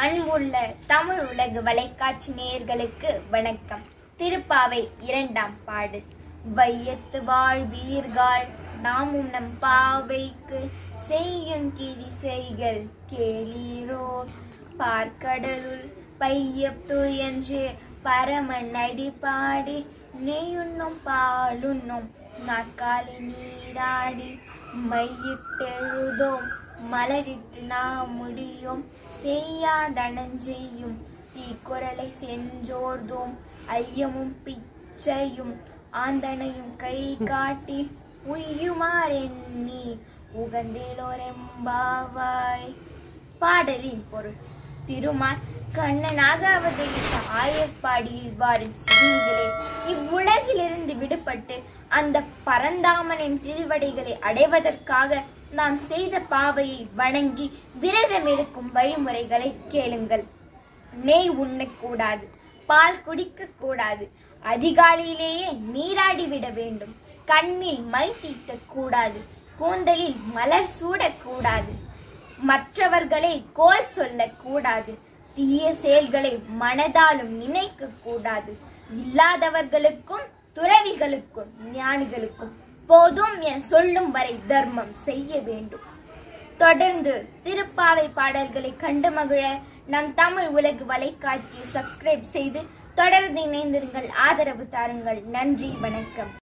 அன்புள்ள தமிழ் உலக வலைக்காட்சி நேயர்களுக்கு வணக்கம் திருப்பாவை இரண்டாம் பாடல் வையத்து வாழ்வீர்கள் நாமும் நம் பாவைக்கு செய்யும் கிரிசைகள் கேளீரோ பார்க்கடலுள் பையத்து என்று பரமன் அடி பாடி நெய்யுண்ணும் பாலுண்ணும் நாக்காலி நீராடி மையிட்டெழுதோம் மலரிட்டு நாம் முடியும் செய்யாதனஞ்செய்யும் தீக்குறளை செஞ்சோர்தோம் ஐயமும் பிச்சையும் ஆந்தனையும் கை காட்டி உய்யுமாறெண்ணி உகந்தேலோரெம்பாவாய் பாடலின் பொருள் திருமால் கண்ணனாக அவதரித்த ஆயர்பாடியில் வாழும் சிறுமிகளே இவ்வுலகிலிருந்து விடுபட்டு அந்த பரந்தாமனின் திருவடிகளை அடைவதற்காக நாம் செய்த பாவையை வணங்கி விரதம் எடுக்கும் வழிமுறைகளை கேளுங்கள் நெய் உண்ணக்கூடாது பால் குடிக்க கூடாது அதிகாலையிலேயே நீராடி விட வேண்டும் கண்ணில் மை தீட்டக்கூடாது கூந்தலில் மலர் சூடக்கூடாது மற்றவர்களை கோல் சொல்லக்கூடாது தீய செயல்களை மனதாலும் நினைக்க கூடாது இல்லாதவர்களுக்கும் துறவிகளுக்கும் ஞானிகளுக்கும் போதும் என சொல்லும் வரை தர்மம் செய்ய வேண்டும் தொடர்ந்து திருப்பாவை பாடல்களை கண்டு மகிழ நம் தமிழ் உலகு வலைக்காட்சியை சப்ஸ்கிரைப் செய்து தொடர்ந்து இணைந்திருங்கள் ஆதரவு தாருங்கள் நன்றி வணக்கம்